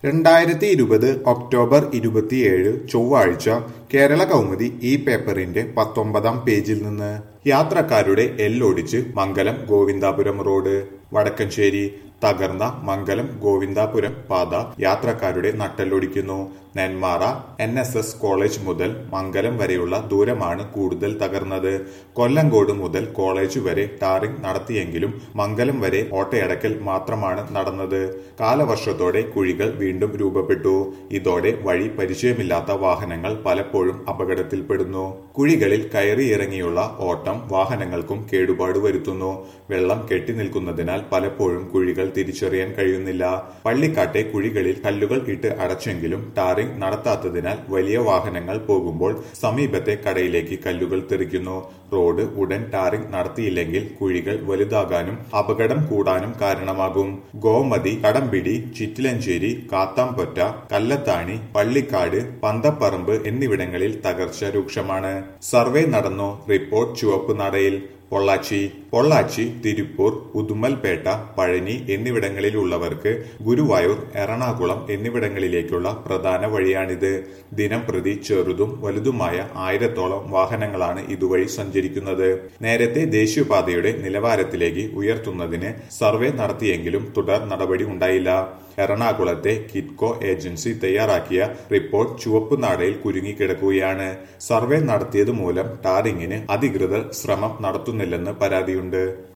രണ്ടായിരത്തി ഇരുപത് ഒക്ടോബർ ഇരുപത്തിയേഴ് ചൊവ്വാഴ്ച കേരള കൗമുദി ഈ പേപ്പറിന്റെ പത്തൊമ്പതാം പേജിൽ നിന്ന് യാത്രക്കാരുടെ എല്ലൊടിച്ച് മംഗലം ഗോവിന്ദാപുരം റോഡ് വടക്കഞ്ചേരി തകർന്ന മംഗലം ഗോവിന്ദാപുരം പാത യാത്രക്കാരുടെ നട്ടെല്ലൊടിക്കുന്നു Nenmara N S S college മുതൽ മംഗലം വരെയുള്ള ദൂരമാണ് കൂടുതൽ തകർന്നത് കൊല്ലങ്കോട് മുതൽ കോളേജ് വരെ ടാറിംഗ് നടത്തിയെങ്കിലും മംഗലം വരെ ഓട്ടയടക്കൽ മാത്രമാണ് നടന്നത് കാലവർഷത്തോടെ കുഴികൾ വീണ്ടും രൂപപ്പെട്ടു ഇതോടെ വഴി പരിചയമില്ലാത്ത വാഹനങ്ങൾ പലപ്പോഴും അപകടത്തിൽപ്പെടുന്നു കുഴികളിൽ കയറിയിറങ്ങിയുള്ള ഓട്ടം വാഹനങ്ങൾക്കും കേടുപാട് വരുത്തുന്നു വെള്ളം കെട്ടിനിൽക്കുന്നതിനാൽ പലപ്പോഴും കുഴികൾ തിരിച്ചറിയാൻ കഴിയുന്നില്ല പള്ളിക്കാട്ടെ കുഴികളിൽ കല്ലുകൾ ഇട്ട് അടച്ചെങ്കിലും ടാറിംഗ് നടത്താത്തതിനാൽ വലിയ വാഹനങ്ങൾ പോകുമ്പോൾ സമീപത്തെ കടയിലേക്ക് കല്ലുകൾ തെറിക്കുന്നു റോഡ് ഉടൻ ടാറിംഗ് നടത്തിയില്ലെങ്കിൽ കുഴികൾ വലുതാകാനും അപകടം കൂടാനും കാരണമാകും ഗോമതി കടമ്പിടി ചിറ്റിലഞ്ചേരി കാത്താംപൊറ്റ കല്ലത്താണി പള്ളിക്കാട് പന്തപ്പറമ്പ് എന്നിവിടങ്ങളിൽ തകർച്ച രൂക്ഷമാണ് സർവേ നടന്നു റിപ്പോർട്ട് ചുവപ്പ് നടയിൽ പൊള്ളാച്ചി പൊള്ളാച്ചി തിരുപ്പൂർ ഉദുമൽപേട്ട പഴനി എന്നിവിടങ്ങളിലുള്ളവർക്ക് ഗുരുവായൂർ എറണാകുളം എന്നിവിടങ്ങളിലേക്കുള്ള പ്രധാന വഴിയാണിത് ദിനം പ്രതി ചെറുതും വലുതുമായ ആയിരത്തോളം വാഹനങ്ങളാണ് ഇതുവഴി സഞ്ചരിക്കുന്നത് നേരത്തെ ദേശീയപാതയുടെ നിലവാരത്തിലേക്ക് ഉയർത്തുന്നതിന് സർവേ നടത്തിയെങ്കിലും തുടർ നടപടി ഉണ്ടായില്ല എറണാകുളത്തെ കിറ്റ്കോ ഏജൻസി തയ്യാറാക്കിയ റിപ്പോർട്ട് ചുവപ്പ് നാടയിൽ കുരുങ്ങിക്കിടക്കുകയാണ് സർവേ നടത്തിയത് മൂലം ടാറിങ്ങിന് അധികൃതർ ശ്രമം നടത്തുന്നില്ലെന്ന് പരാതിയുണ്ട്